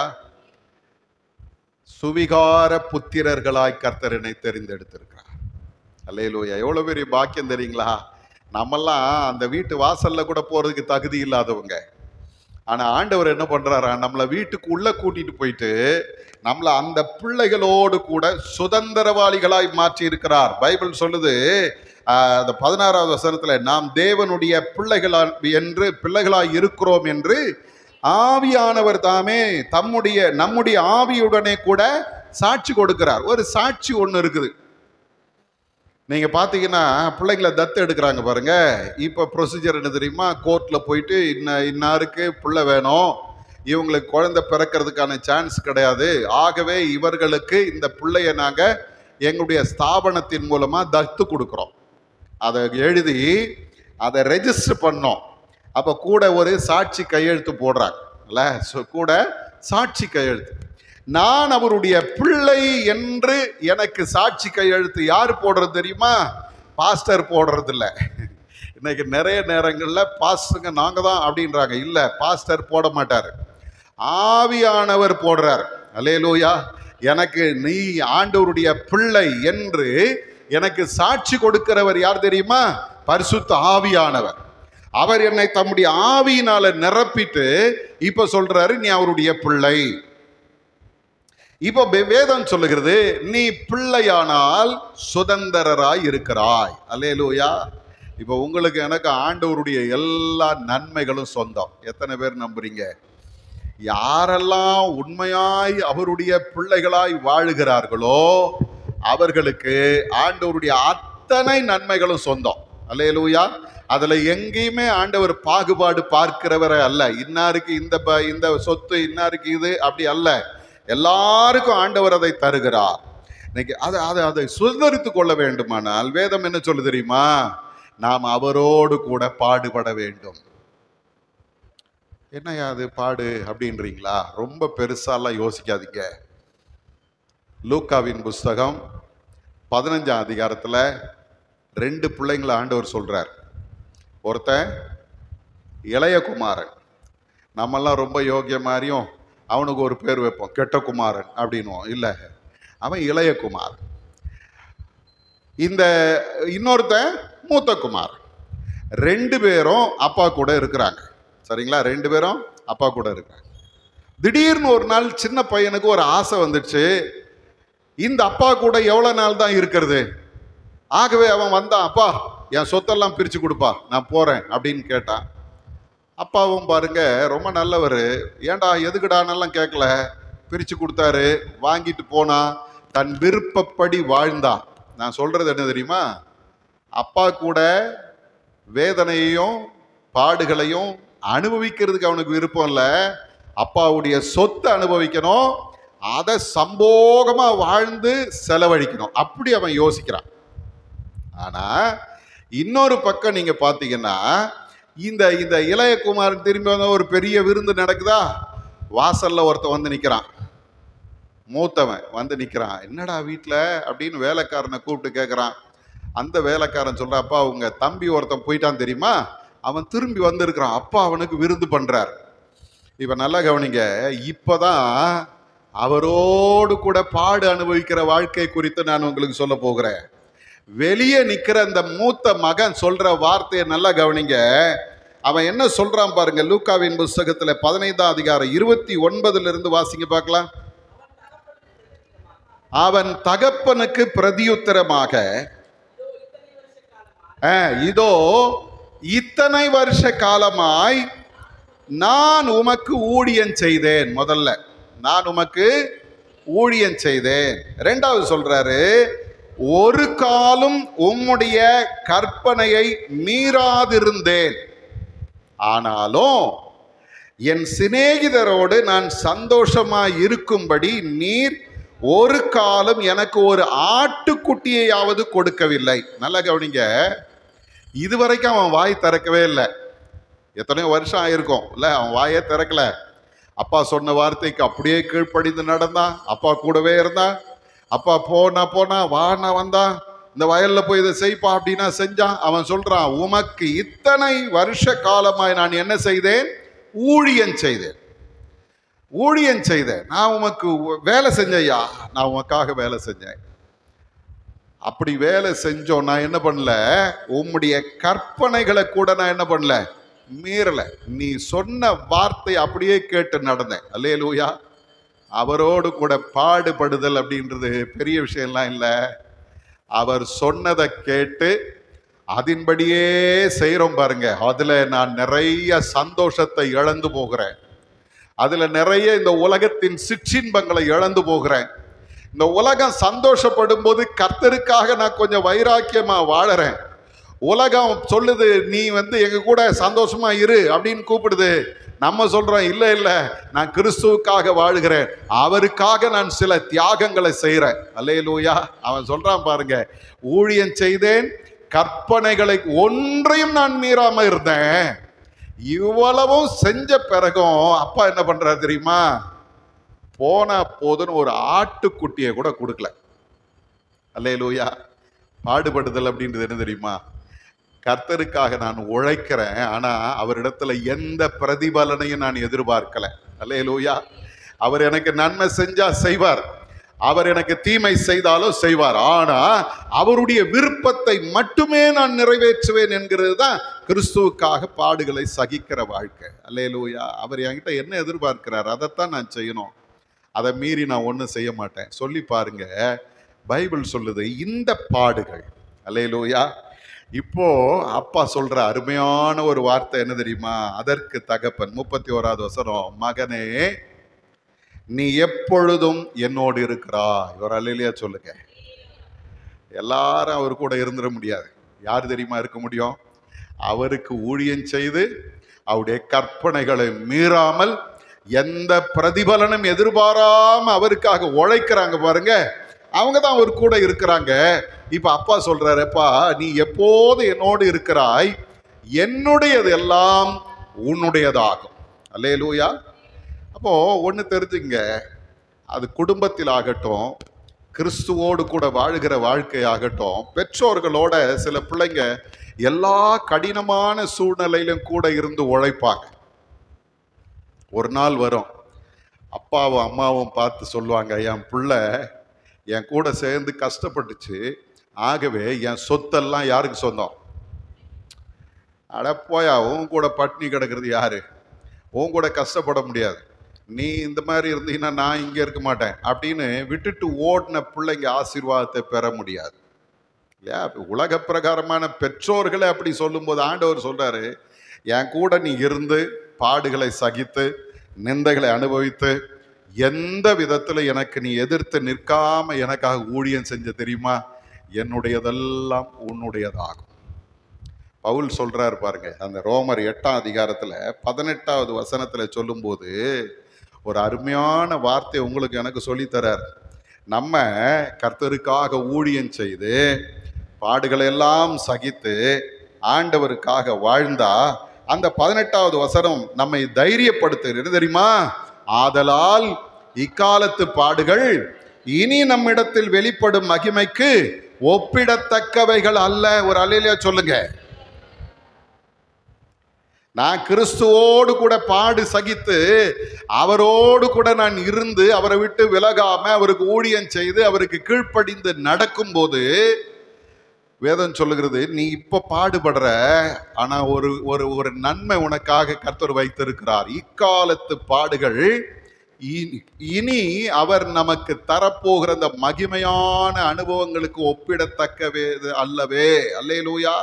சுவிகார புத்திரர்களாய் கர்த்தரனை தெரிந்தெடுத்திருக்கிறார் அல்லேலூயா எவ்வளவு பெரிய பாக்கியம் தெரியுங்களா நம்மெல்லாம் அந்த வீட்டு வாசல்ல கூட போறதுக்கு தகுதி இல்லாதவங்க ஆனா ஆண்டவர் என்ன பண்றாரா நம்மளை வீட்டுக்கு உள்ள கூட்டிட்டு போயிட்டு நம்மளை அந்த பிள்ளைகளோடு கூட சுதந்திரவாளிகளாய் மாற்றி இருக்கிறார் பைபிள் சொல்லுது ஆஹ், அந்த பதினாறாவது வசனத்துல நாம் தேவனுடைய பிள்ளைகளா என்று பிள்ளைகளாய் இருக்கிறோம் என்று ஆவியானவர் தாமே தம்முடைய நம்முடைய ஆவியுடனே கூட சாட்சி கொடுக்கிறார் ஒரு சாட்சி ஒன்று இருக்குது நீங்க பாத்தீங்கன்னா பிள்ளைங்களை தத்து எடுக்கிறாங்க பாருங்க இப்ப ப்ரொசீஜர் என்ன தெரியுமா கோர்ட்ல போயிட்டு இன்ன இன்னாருக்கு பிள்ளை வேணும் இவங்களுக்கு குழந்தை பிறக்கிறதுக்கான சான்ஸ் கிடையாது ஆகவே இவர்களுக்கு இந்த பிள்ளைய நாங்க எங்களுடைய ஸ்தாபனத்தின் மூலமா தத்து கொடுக்குறோம் அதை எழுதி அதை ரெஜிஸ்டர் பண்ணோம் அப்ப கூட ஒரு சாட்சி கையெழுத்து போடுறாங்க இல்ல So, கூட சாட்சி கையெழுத்து நான் அவருடைய பிள்ளை என்று எனக்கு சாட்சி கையெழுத்து யார் போடுறது தெரியுமா பாஸ்டர் போடுறது இல்ல இன்னைக்கு நிறைய நேரங்கள்ல பாஸ்டருங்க நாங்க தான் அப்படின்றாங்க இல்ல பாஸ்டர் போட மாட்டாரு ஆவியானவர் போடுறார் அல்லேலூயா எனக்கு நீ ஆண்டவருடைய பிள்ளை என்று எனக்கு சாட்சி கொடுக்கிறவர் யார் தெரியுமா பரிசுத்த ஆவியானவர் அவர் என்னை தம்முடைய ஆவியினால நிரப்பிட்டு இப்ப சொல்றாரு நீ அவருடைய பிள்ளை இப்போ வே- வேதம் சொல்லுகிறது நீ பிள்ளையானால் சுதந்திரராய் இருக்கிறாய் அல்லேலூயா இப்போ உங்களுக்கு எனக்கு ஆண்டவருடைய எல்லா நன்மைகளும் சொந்தம் எத்தனை பேர் நம்புறீங்க யாரெல்லாம் உண்மையாய் அவருடைய பிள்ளைகளாய் வாழுகிறார்களோ அவர்களுக்கு ஆண்டவருடைய அத்தனை நன்மைகளும் சொந்தம் அல்லேலூயா அதுல எங்கேயுமே ஆண்டவர் பாகுபாடு பார்க்கிறவரே அல்ல இன்னாருக்கு இந்த ப- இந்த சொத்து இன்னாருக்கு இது அப்படி அல்ல எல்லாருக்கும் ஆண்டவர் அதை தருகிறார் இன்னைக்கு அதை அதை அதை சுதந்திரித்து கொள்ள வேண்டுமானால் வேதம் என்ன சொல்லு தெரியுமா நாம் அவரோடு கூட பாடுபட வேண்டும் என்னையா அது பாடு அப்படின்றீங்களா ரொம்ப பெருசாலாம் யோசிக்காதீங்க லூக்காவின் புஸ்தகம் பதினஞ்சாம் அதிகாரத்துல ரெண்டு பிள்ளைங்களை ஆண்டவர் சொல்றார் ஒருத்தன் இளைய குமாரன் நம்மெல்லாம் ரொம்ப யோகிய மாதிரியும் அவனுக்கு ஒரு பேர் வைப்போம் கெட்ட குமாரன் அப்படின்னுவோம் இல்லை அவன் இளைய குமாரன் இந்த இன்னொருத்தன் மூத்த குமாரன் ரெண்டு பேரும் அப்பா கூட இருக்கிறாங்க சரிங்களா ரெண்டு பேரும் அப்பா கூட இருக்காங்க திடீர்னு ஒரு நாள் சின்ன பையனுக்கு ஒரு ஆசை வந்துடுச்சு இந்த அப்பா கூட எவ்வளோ நாள் தான் இருக்கிறது ஆகவே அவன் வந்தான் அப்பா என் சொத்தெல்லாம் பிரித்து கொடுப்பா நான் போகிறேன் அப்படின்னு கேட்டான் அப்பாவும் பாருங்க ரொம்ப நல்லவர் ஏன்டா எதுக்குடானெல்லாம் கேட்கல பிரித்து கொடுத்தாரு வாங்கிட்டு போனா தன் விருப்பப்படி வாழ்ந்தான் நான் சொல்றது என்ன தெரியுமா அப்பா கூட வேதனையையும் பாடுகளையும் அனுபவிக்கிறதுக்கு அவனுக்கு விருப்பம் இல்லை அப்பாவுடைய சொத்தை அனுபவிக்கணும் அதை சம்போகமா வாழ்ந்து செலவழிக்கணும் அப்படி அவன் யோசிக்கிறான் ஆனா இன்னொரு பக்கம் நீங்க பாத்தீங்கன்னா இந்த இந்த இளையகுமாரன் திரும்பி வந்த ஒரு பெரிய விருந்து நடக்குதா வாசல்ல ஒருத்தன் வந்து நிக்கிறான் மூத்தவன் வந்து நிக்கிறான் என்னடா வீட்டில் அப்படின்னு வேலைக்காரனை கூப்பிட்டு கேட்குறான் அந்த வேலைக்காரன் சொல்ற அப்பா உங்க தம்பி ஒருத்தன் போயிட்டான் தெரியுமா அவன் திரும்பி வந்திருக்கிறான் அப்பா அவனுக்கு விருந்து பண்றார் இப்ப நல்லா கவனிங்க இப்பதான் அவரோடு கூட பாடு அனுபவிக்கிற வாழ்க்கை குறித்து நான் உங்களுக்கு சொல்ல போகிறேன் வெளியே நிக்கிற அந்த மூத்த மகன் சொல்ற வார்த்தையை நல்லா கவனிங்க அவன் என்ன சொல்றான் பாருங்க லூக்காவின் புஸ்தகத்துல பதினைந்தாம் அதிகாரம் இருபத்தி ஒன்பதுல இருந்து வாசிங்க பார்க்கலாம் அவன் தகப்பனுக்கு பிரதியுத்தரமாக "ஆ, இதோ இத்தனை வருஷ காலமாய் நான் உமக்கு ஊழியம் செய்தேன் முதல்ல நான் உமக்கு ஊழியம் செய்தேன் ரெண்டாவது சொல்றாரு ஒரு காலும் உம்முடைய கற்பனையை மீறாதிருந்தேன் ஆனாலும் என் சிநேகிதரோடு நான் சந்தோஷமாய் இருக்கும்படி நீர் ஒரு காலம் எனக்கு ஒரு ஆட்டுக்குட்டியையாவது கொடுக்கவில்லை நல்லா கவனிங்க இதுவரைக்கும் அவன் வாய் திறக்கவே இல்லை எத்தனையோ வருஷம் ஆயிருக்கும் இல்ல அவன் வாயே திறக்கல அப்பா சொன்ன வார்த்தைக்கு அப்படியே கீழ்ப்படிந்து நடந்தான் அப்பா கூடவே இருந்தான் அப்பா போனா போனா வானா வந்தான் இந்த வயல்ல போய் இதை செய்ப்பா அப்படின்னா செஞ்சான் அவன் சொல்றான் உமக்கு இத்தனை வருஷ காலமாய் நான் என்ன செய்தேன் ஊழியம் செய்தேன் ஊழியம் செய்தேன் நான் உமக்கு உ- வேலை செஞ்சையா நான் உமக்காக வேலை செஞ்சேன் அப்படி வேலை செஞ்சோம் நான் என்ன பண்ணல உம்முடைய கற்பனைகளை கூட நான் என்ன பண்ணல மீறல நீ சொன்ன வார்த்தை அப்படியே கேட்டு நடந்தேன் அல்லேலூயா அவரோடு கூட பாடுபடுதல் அப்படின்றது பெரிய விஷயம்லாம் இல்லை அவர் சொன்னதை கேட்டு அதின்படியே செய்கிறோம் பாருங்க அதுல நான் நிறைய சந்தோஷத்தை இழந்து போகிறேன் அதுல நிறைய இந்த உலகத்தின் சிற்றின்பங்களை இழந்து போகிறேன் இந்த உலகம் சந்தோஷப்படும் போது கர்த்தருக்காக நான் கொஞ்சம் வைராக்கியமா வாழறேன் உலகம் சொல்லுது நீ வந்து எங்க கூட சந்தோஷமா இரு அப்படின்னு கூப்பிடுது நம்ம சொல்றோம் இல்ல இல்ல நான் கிறிஸ்துவுக்காக வாழுகிறேன் அவருக்காக நான் சில தியாகங்களை செய்கிறேன் அல்லேலூயா அவன் சொல்றான் பாருங்க ஊழியம் செய்தேன் கற்பனைகளை ஒன்றையும் நான் மீறாம இருந்தேன் இவ்வளவும் செஞ்ச பிறகும் அப்பா என்ன பண்றாரு தெரியுமா போனா போதுன்னு ஒரு ஆட்டுக்குட்டியை கூட கொடுக்கல அல்லேலூயா பாடுபடுதல் அப்படின்றது என்ன தெரியுமா கர்த்தருக்காக நான் உழைக்கிறேன் ஆனா அவரிடத்துல எந்த பிரதிபலனையும் நான் எதிர்பார்க்கல அல்லேலூயா அவர் எனக்கு நன்மை செஞ்சா செய்வார் அவர் எனக்கு தீமை செய்தாலும் செய்வார் ஆனா அவருடைய விருப்பத்தை மட்டுமே நான் நிறைவேற்றுவேன் என்கிறது தான் கிறிஸ்துவுக்காக பாடுகளை சகிக்கிற வாழ்க்கை அல்லேலூயா அவர் என்கிட்ட என்ன எதிர்பார்க்கிறார் அதைத்தான் நான் செய்யணும் அதை மீறி நான் ஒன்றும் செய்ய மாட்டேன் சொல்லி பாருங்க பைபிள் சொல்லுது இந்த பாடுகள் அல்லேலூயா இப்போ அப்பா சொல்ற அருமையான ஒரு வார்த்தை என்ன தெரியுமா அதற்கு தகப்பன் முப்பத்தி ஓராவது வசனம் மகனே நீ எப்பொழுதும் என்னோடு இருக்கிறாய் ஒரு அல்லையா சொல்லுங்க எல்லாரும் அவர் கூட இருந்துட முடியாது யார் தெரியுமா இருக்க முடியும் அவருக்கு ஊழியம் செய்து அவருடைய கற்பனைகளை மீறாமல் எந்த பிரதிபலனும் எதிர்பாராம அவருக்காக உழைக்கிறாங்க பாருங்க அவங்க தான் அவர் கூட இருக்கிறாங்க இப்ப அப்பா சொல்றாருப்பா நீ எப்போது என்னோடு இருக்கிறாய் என்னுடையது எல்லாம் உன்னுடையதாகும் அல்லேலூயா அப்போ ஒன்று தெரிஞ்சுங்க அது குடும்பத்தில் ஆகட்டும் கிறிஸ்துவோடு கூட வாழ்கிற வாழ்க்கை ஆகட்டும் பெற்றோர்களோட சில பிள்ளைங்க எல்லா கடினமான சூழ்நிலையிலும் கூட இருந்து உழைப்பாங்க ஒரு நாள் வரும் அப்பாவும் அம்மாவும் பார்த்து சொல்லுவாங்க என் பிள்ளை என் கூட சேர்ந்து கஷ்டப்பட்டுச்சு ஆகவே என் சொத்தெல்லாம் யாருக்கு சொந்தம் அடப்போயா உன் கூட பட்னி கிடக்கிறது யாரு உன் கூட கஷ்டப்பட முடியாது நீ இந்த மாதிரி இருந்தீங்கன்னா நான் இங்கே இருக்க மாட்டேன் அப்படின்னு விட்டுட்டு ஓடின பிள்ளைங்க ஆசீர்வாதத்தை பெற முடியாது இல்லையா உலக பிரகாரமான பெற்றோர்களே அப்படி சொல்லும்போது ஆண்டவர் சொல்றாரு என் கூட நீ இருந்து பாடுகளை சகித்து நிந்தைகளை அனுபவித்து எந்த விதத்துல எனக்கு நீ எதிர்த்து நிற்காம எனக்காக ஊழியம் செஞ்ச தெரியுமா என்னுடையதெல்லாம் உன்னுடையதாகும் பவுல் சொல்றாரு பாருங்க அந்த ரோமர் எட்டாம் அதிகாரத்துல பதினெட்டாவது வசனத்துல சொல்லும்போது ஒரு அருமையான வார்த்தை உங்களுக்கு எனக்கு சொல்லித் தரார் நம்ம கர்த்தருக்காக ஊழியம் செய்து பாடுகளை எல்லாம் சகித்து ஆண்டவருக்காக வாழ்ந்தா அந்த பதினெட்டாவது வசனம் நம்மை தைரியப்படுத்துகிறது தெரியுமா ஆதலால் இக்காலத்து பாடுகள் இனி நம்மிடத்தில் வெளிப்படும் மகிமைக்கு ஒப்பிடத்தக்கவைகள் அல்ல ஒரு அலையில சொல்லுங்க நான் கிறிஸ்துவோடு கூட பாடு சகித்து அவரோடு கூட நான் இருந்து அவரை விட்டு விலகாம அவருக்கு ஊழியம் செய்து அவருக்கு கீழ்ப்படிந்து நடக்கும்போது வேதம் சொல்லுகிறது நீ இப்ப பாடுபடுற ஆனா ஒரு ஒரு ஒரு நன்மை உனக்காக கர்த்தர் வைத்திருக்கிறார் இக்காலத்து பாடுகள் இனி- இனி அவர் நமக்கு தரப்போகிற அந்த மகிமையான அனுபவங்களுக்கு ஒப்பிடத்தக்கவே அல்லவே அல்லேலூயா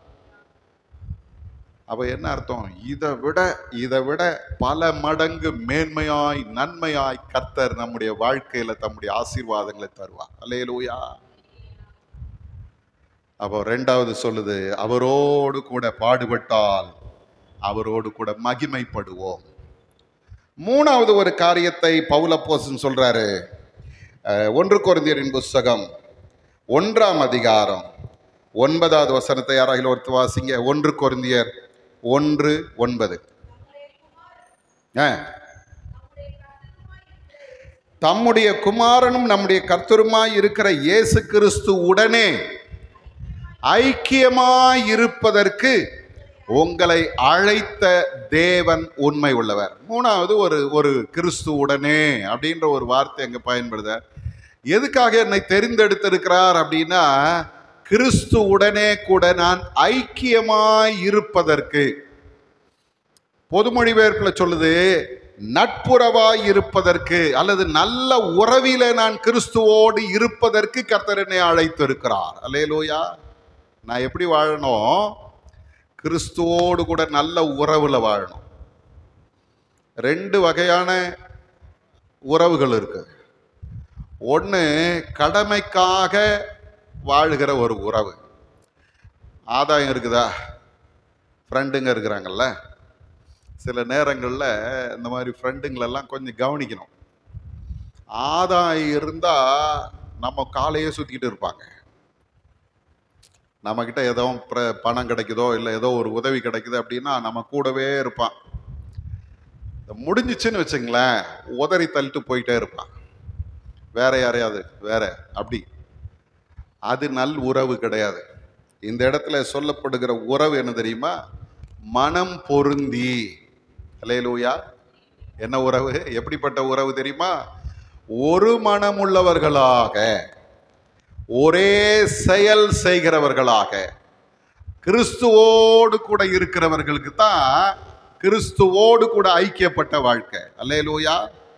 அப்ப என்ன அர்த்தம் இதை விட இதை விட பல மடங்கு மேன்மையாய் நன்மையாய் கர்த்தர் நம்முடைய வாழ்க்கையில தம்முடைய ஆசீர்வாதங்களை தருவார் அல்லேலூயா அப்போ ரெண்டாவது சொல்லுது அவரோடு கூட பாடுபட்டால் அவரோடு கூட மகிமைப்படுவோம் மூணாவது ஒரு காரியத்தை பவுலப்போசன் சொல்றாரு அஹ், ஒன்று கொரிந்தியரின் புஸ்தகம் ஒன்றாம் அதிகாரம் ஒன்பதாவது வசனத்தை யாராகிலும் ஒருத்தர் வாசிங்க ஒன்று கொரிந்தியர் ஒன்று ஒன்பது ஆ. தம்முடைய குமாரனும் நம்முடைய கர்த்தருமாய் இருக்கிற இயேசு கிறிஸ்து உடனே ஐக்கியமாய் இருப்பதற்கு உங்களை அழைத்த தேவன் உண்மை உள்ளவர் மூணாவது ஒரு ஒரு கிறிஸ்து உடனே அப்படின்ற ஒரு வார்த்தை அங்க பயன்படுத எதுக்காக என்னை தெரிந்தெடுத்திருக்கிறார் அப்படின்னா கிறிஸ்து உடனே கூட நான் ஐக்கியமாய் இருப்பதற்கு பொதுமொழிபெயர்ப்புல சொல்லுது நட்புறவாய் இருப்பதற்கு அல்லது நல்ல உறவில நான் கிறிஸ்துவோடு இருப்பதற்கு கர்த்தர் என்னை அழைத்திருக்கிறார் அல்லேலூயா நான் எப்படி வாழணும் கிறிஸ்துவோடு கூட நல்ல உறவுல வாழணும் ரெண்டு வகையான உறவுகள் இருக்கு ஒன்று கடமைக்காக வாழுகிற ஒரு உறவு ஆதாயம் இருக்குதா ஃப்ரெண்டுங்க இருக்கிறாங்கல்ல சில நேரங்களில் இந்த மாதிரி ஃப்ரெண்டுங்களெல்லாம் கொஞ்சம் கவனிக்கணும் ஆதாயம் இருந்தால் நம்ம காலையே சுற்றிக்கிட்டு இருப்பாங்க நம்மக்கிட்ட ஏதோ பிர- பணம் கிடைக்குதோ இல்லை ஏதோ ஒரு உதவி கிடைக்குது அப்படின்னா நம்ம கூடவே இருப்பான் இது முடிஞ்சிச்சுன்னு வச்சுங்களேன் உதறி தள்ளிட்டு போயிட்டே இருப்பான் வேற யாரையாவது வேற அப்படி அது நல் உறவு கிடையாது இந்த இடத்துல சொல்லப்படுகிற உறவு என்ன தெரியுமா மனம் பொருந்தி அலையலூயா என்ன உறவு எப்படிப்பட்ட உறவு தெரியுமா ஒரு மனமுள்ளவர்களாக ஒரே செயல் செய்கிறவர்களாக கிறிஸ்துவோடு கூட இருக்கிறவர்களுக்கு தான் கிறிஸ்துவோடு கூட ஐக்கியப்பட்ட வாழ்க்கை அல்லேலூயா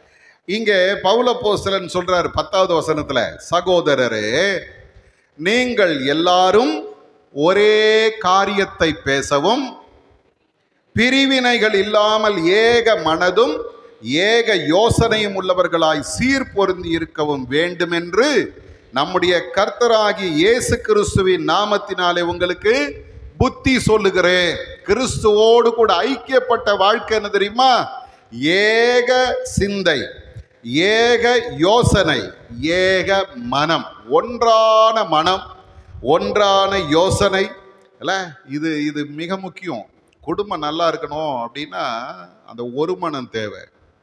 இங்கே பவுல போஸ்தலன் சொல்றாரு பத்தாவது வசனத்துல சகோதரரே நீங்கள் எல்லாரும் ஒரே காரியத்தை பேசவும் பிரிவினைகள் இல்லாமல் ஏக மனதும் ஏக யோசனையும் உள்ளவர்களாய் சீர் பொருந்தி இருக்கவும் வேண்டும் என்று நம்முடைய கர்த்தராகிய இயேசு கிறிஸ்துவின் நாமத்தினாலே உங்களுக்கு புத்தி சொல்லுகிறேன் கிறிஸ்துவோடு கூட ஐக்கியப்பட்ட வாழ்க்கை என்ன தெரியுமா ஏக சிந்தை ஏக யோசனை ஏக மனம் ஒன்றான மனம் ஒன்றான யோசனை இல்ல இது இது மிக முக்கியம் குடும்பம் நல்லா இருக்கணும் அப்படின்னா அந்த ஒரு மனம் தேவை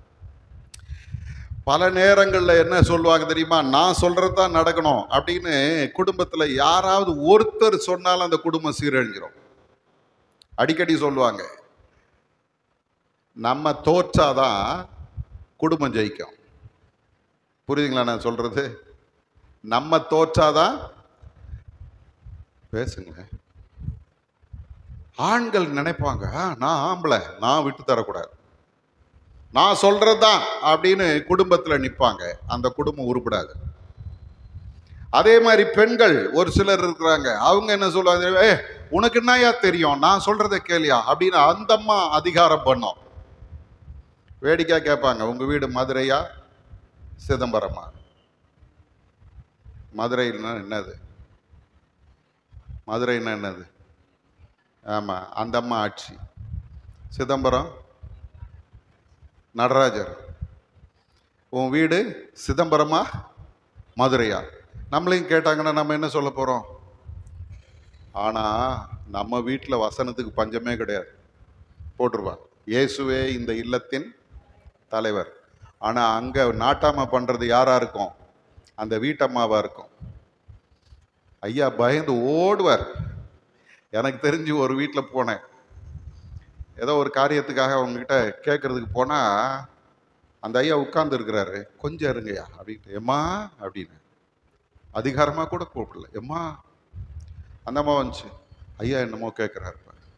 பல நேரங்களில் என்ன சொல்லுவாங்க தெரியுமா நான் சொல்றது தான் நடக்கணும் அப்படின்னு குடும்பத்தில் யாராவது ஒருத்தர் சொன்னாலும் அந்த குடும்பம் சீரழிஞ்சிரும் அடிக்கடி சொல்லுவாங்க நம்ம தோற்றாதான் குடும்பம் ஜெயிக்கும் புரியுதுங்களா நான் சொல்றது நம்ம தோற்றாதான் பேசுங்களேன் ஆண்கள் நினைப்பாங்க "ஆ, நான் ஆம்பளை நான் விட்டு தரக்கூடாது நான் சொல்றதுதான் அப்படின்னு குடும்பத்துல நிப்பாங்க அந்த குடும்பம் உருப்படாது அதே மாதிரி பெண்கள் ஒரு சிலர் இருக்கிறாங்க அவங்க என்ன சொல்லுவாங்க ஏ உனக்கு என்னயா தெரியும் நான் சொல்றதை கேளியா அப்படின்னு அந்த அம்மா அதிகாரம் பண்ணோம் வேடிக்கை கேட்பாங்க உங்க வீடு மதுரையா சிதம்பரமா மதுரைன்னா என்னது மதுரைன்னா என்னது ஆமா அந்த அம்மா ஆட்சி சிதம்பரம் நடராஜர் உன் வீடு சிதம்பரமா மதுரையா நம்மளையும் கேட்டாங்கன்னா நம்ம என்ன சொல்ல போறோம் ஆனா நம்ம வீட்டில் வசனத்துக்கு பஞ்சமே கிடையாது போட்டுருவா இயேசுவே இந்த இல்லத்தின் தலைவர் ஆனா அங்க நாட்டாம பண்றது யாரா இருக்கும் அந்த வீட்டம்மாவா இருக்கும் ஐயா பயந்து ஓடுவார் எனக்கு தெரிஞ்சு ஒரு வீட்டில் போனேன் ஏதோ ஒரு காரியத்துக்காக அவங்ககிட்ட கேட்கறதுக்கு போனா அந்த ஐயா உட்கார்ந்து இருக்கிறாரு கொஞ்சம் இருங்கய்யா அப்படின்ட்டு எம்மா அப்படின்னு அதிகாரமா கூட கூப்பிடல எம்மா அந்த அம்மா வந்துச்சு ஐயா என்னமோ கேட்குறாரு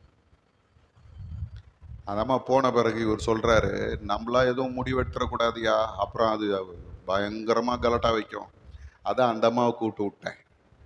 அந்த அம்மா போன பிறகு இவர் சொல்றாரு நம்மளா எதுவும் முடிவெடுத்துடக்கூடாதுயா அப்புறம் அது பயங்கரமா கலட்டா வைக்கும் அதான் அந்த அம்மாவை கூப்பிட்டு விட்டேன்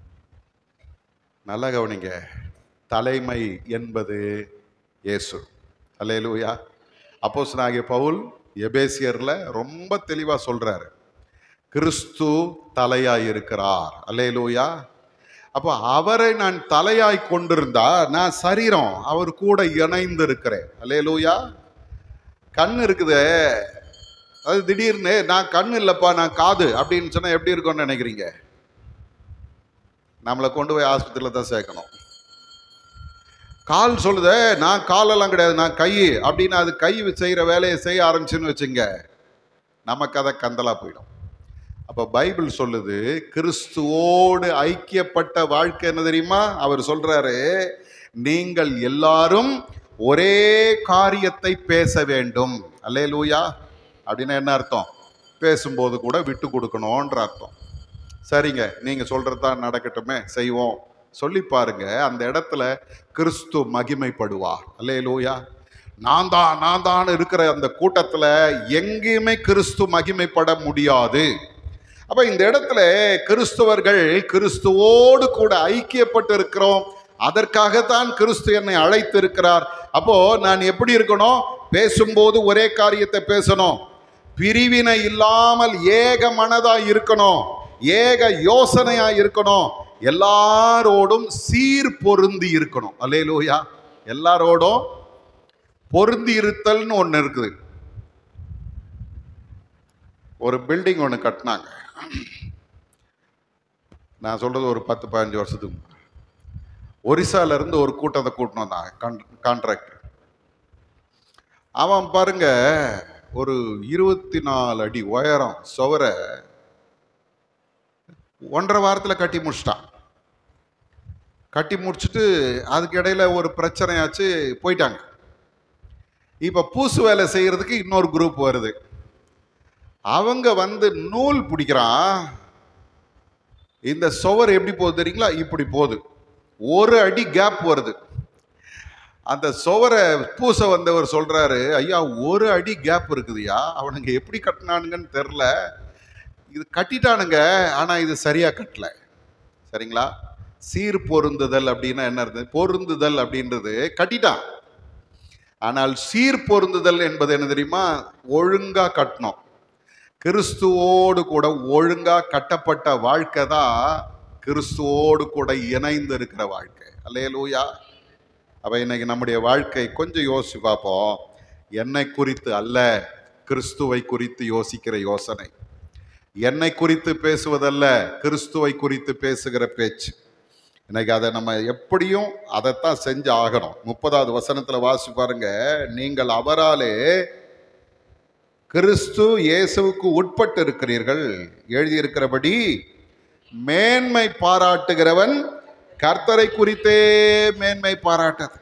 நல்லா கவனிங்க தலைமை என்பது இயேசு அல்லேலூயா அப்போஸ்தலனாகிய பவுல் எபேசியர்ல ரொம்ப தெளிவா சொல்றாரு கிறிஸ்து தலையாய் இருக்கிறார் அல்லேலூயா அப்போ அவரை நான் தலையாய் கொண்டிருந்தா நான் சரீரம் அவர் கூட இணைந்து இருக்கிறேன் அல்லேலூயா கண் இருக்குதே அது திடீர்னு நான் கண் இல்லப்பா நான் காது அப்படின்னு சொன்னா எப்படி இருக்கும்னு நினைக்கிறீங்க நம்மளை கொண்டு போய் ஆஸ்பத்திரியில் தான் சேர்க்கணும் கால் சொல்லுதே நான் காலெல்லாம் கிடையாது நான் கை அப்படின்னு அது கை செய்கிற வேலையை செய்ய ஆரம்பிச்சுன்னு வச்சுங்க நமக்கு அதை கந்தலா போயிடும் அப்போ பைபிள் சொல்லுது கிறிஸ்துவோடு ஐக்கியப்பட்ட வாழ்க்கை என்ன தெரியுமா அவர் சொல்றாரு நீங்கள் எல்லாரும் ஒரே காரியத்தை பேச வேண்டும் அல்லே லூயா அப்படின்னா என்ன அர்த்தம் பேசும்போது கூட விட்டு கொடுக்கணுன்ற அர்த்தம் சரிங்க நீங்க சொல்றது தான் நடக்கட்டுமே செய்வோம் சொல்லி பாருங்க அந்த இடத்துல கிறிஸ்து மகிமைப்படுவார் அல்லே லூயா நான் தான் நான் தான் இருக்கிற அந்த கூட்டத்துல எங்கேயுமே கிறிஸ்து மகிமைப்பட முடியாது அப்ப இந்த இடத்துல கிறிஸ்துவர்கள் கிறிஸ்துவோடு கூட ஐக்கியப்பட்டு இருக்கிறோம் அதற்காகத்தான் கிறிஸ்து என்னை அழைத்து இருக்கிறார் அப்போ நான் எப்படி இருக்கணும் பேசும்போது ஒரே காரியத்தை பேசணும் பிரிவினை இல்லாமல் ஏக மனதா இருக்கணும் ஏக யோசனையா இருக்கணும் எல்லாரோடும் சீர் பொருந்தி இருக்கணும் அல்லேலூயா எல்லாரோடும் பொருந்தி இருத்தல்னு ஒன்று இருக்குது ஒரு பில்டிங் ஒன்று கட்டினாங்க நான் சொல்றது ஒரு பத்து பதினஞ்சு வருஷத்துக்கு முன்னாடி. ஒரிசால இருந்து ஒரு கூட்டத்தை கூட்டினு வந்தான் கான்ட்ராக்டர் அவன் பாருங்க ஒரு இருபத்தி நாலு அடி உயரம் சுவரை ஒன்றரை வாரத்தில் கட்டி முடிச்சிட்டான் கட்டி முடிச்சுட்டு அதுக்கு இடையில ஒரு பிரச்சனையாச்சு போயிட்டாங்க இப்போ பூசு வேலை செய்யறதுக்கு இன்னொரு குரூப் வருது அவங்க வந்து நூல் பிடிக்கிறான் இந்த சுவர் எப்படி போகுது தெரியுங்களா இப்படி போகுது ஒரு அடி கேப் வருது அந்த சுவரை பூச வந்தவர் சொல்றாரு ஐயா ஒரு அடி கேப் இருக்குதுயா அவனுங்க எப்படி கட்டினானுங்கன்னு தெரில இது கட்டிட்டானுங்க ஆனா இது சரியா கட்டல சரிங்களா சீர் பொருந்துதல் அப்படின்னா என்ன இருந்தது பொருந்துதல் அப்படின்றது கட்டிட்டான் ஆனால் சீர் பொருந்துதல் என்பது என்ன தெரியுமா ஒழுங்கா கட்டணும் கிறிஸ்துவோடு கூட ஒழுங்கா கட்டப்பட்ட வாழ்க்கை தான் கிறிஸ்துவோடு கூட இணைந்து இருக்கிற வாழ்க்கை அல்லேலூயா அப்ப இன்னைக்கு நம்முடைய வாழ்க்கை கொஞ்சம் யோசிச்சு பார்ப்போம் என்னை குறித்து அல்ல கிறிஸ்துவை குறித்து யோசிக்கிற யோசனை என்னை குறித்து பேசுவதல்ல கிறிஸ்துவை குறித்து பேசுகிற பேச்சு இன்னைக்கு அதை நம்ம எப்படியும் அதைத்தான் செஞ்சு ஆகணும் முப்பதாவது வசனத்துல வாசி பாருங்க நீங்கள் அவராலே கிறிஸ்து இயேசுவுக்கு உட்பட்டு இருக்கிறீர்கள் எழுதியிருக்கிறபடி மேன்மை பாராட்டுகிறவன் கர்த்தரை குறித்தே மேன்மை பாராட்டது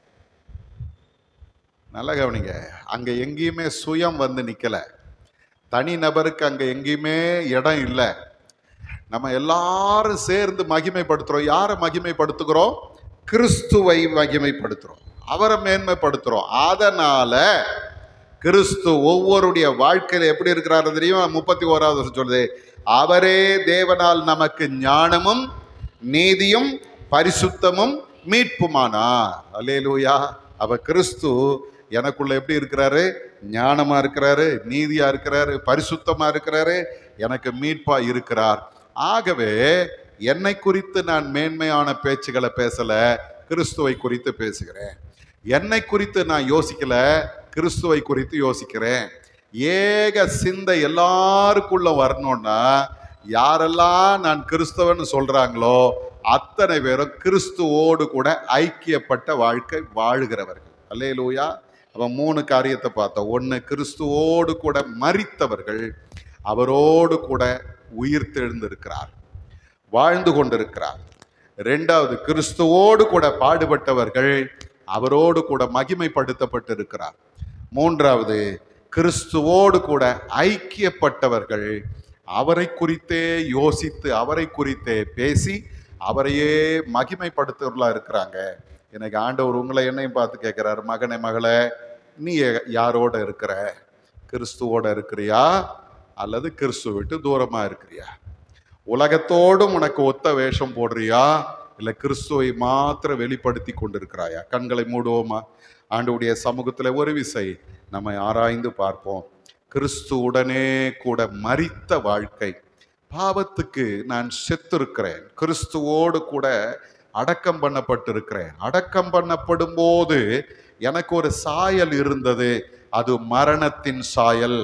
நல்ல கவனிங்க அங்க எங்கேயுமே சுயம் வந்து நிக்கல தனி நபருக்கு அங்க எங்கேயுமே இடம் இல்லை நம்ம எல்லாரும் சேர்ந்து மகிமைப்படுத்துறோம் யாரை மகிமைப்படுத்துகிறோம் கிறிஸ்துவை மகிமைப்படுத்துறோம் அவரை மேன்மைப்படுத்துறோம் அதனால கிறிஸ்து ஒவ்வொருடைய வாழ்க்கையில எப்படி இருக்கிறாரு தெரியுமா முப்பத்தி ஓராவது வருஷம் சொல்லுது அவரே தேவனால் நமக்கு ஞானமும் நீதியும் பரிசுத்தமும் மீட்புமானா அல்லேலூயா அவ கிறிஸ்து எனக்குள்ள எப்படி இருக்கிறாரு ஞானமா இருக்கிறாரு நீதியா இருக்கிறாரு பரிசுத்தமா இருக்கிறாரு எனக்கு மீட்பா இருக்கிறார் ஆகவே என்னை குறித்து நான் மேன்மையான பேச்சுகளை பேசல கிறிஸ்துவை குறித்து பேசுகிறேன் என்னை குறித்து நான் யோசிக்கல கிறிஸ்துவை குறித்து யோசிக்கிறேன் ஏக சிந்தை எல்லாருக்குள்ள வரணும்னா யாரெல்லாம் நான் கிறிஸ்தவன் சொல்றாங்களோ அத்தனை பேரும் கிறிஸ்துவோடு கூட ஐக்கியப்பட்ட வாழ்க்கை வாழுகிறவர்கள் அல்லேலூயா அவன் மூணு காரியத்தை பார்த்தோம் ஒன்று கிறிஸ்துவோடு கூட மரித்தவர்கள் அவரோடு கூட உயிர் தெழுந்திருக்கிறார் வாழ்ந்து கொண்டிருக்கிறார் ரெண்டாவது கிறிஸ்துவோடு கூட பாடுபட்டவர்கள் அவரோடு கூட மகிமைப்படுத்தப்பட்டிருக்கிறார் மூன்றாவது கிறிஸ்துவோடு கூட ஐக்கியப்பட்டவர்கள் அவரை குறித்தே யோசித்து அவரை குறித்தே பேசி அவரையே மகிமைப்படுத்துவர்களா இருக்கிறாங்க எனக்கு ஆண்டவர் உங்களை என்னையும் பார்த்து கேட்கிறாரு மகனே மகளே நீ யாரோட இருக்கிற கிறிஸ்துவோட இருக்கிறியா அல்லது கிறிஸ்துவ விட்டு தூரமா இருக்கிறியா உலகத்தோடும் உனக்கு ஒத்த வேஷம் போடுறியா இல்ல கிறிஸ்துவை மாத்திர வெளிப்படுத்தி கொண்டிருக்கிறாயா கண்களை மூடுவோமா ஆண்டவுடைய சமூகத்துல ஒரு விசை நம்மை ஆராய்ந்து பார்ப்போம் கிறிஸ்துவுடனே கூட மரித்த வாழ்க்கை பாவத்துக்கு நான் செத்திருக்கிறேன் கிறிஸ்துவோடு கூட அடக்கம் பண்ணப்பட்டிருக்கிறேன் அடக்கம் பண்ணப்படும் போது எனக்கு ஒரு சாயல் இருந்தது அது மரணத்தின் சாயல்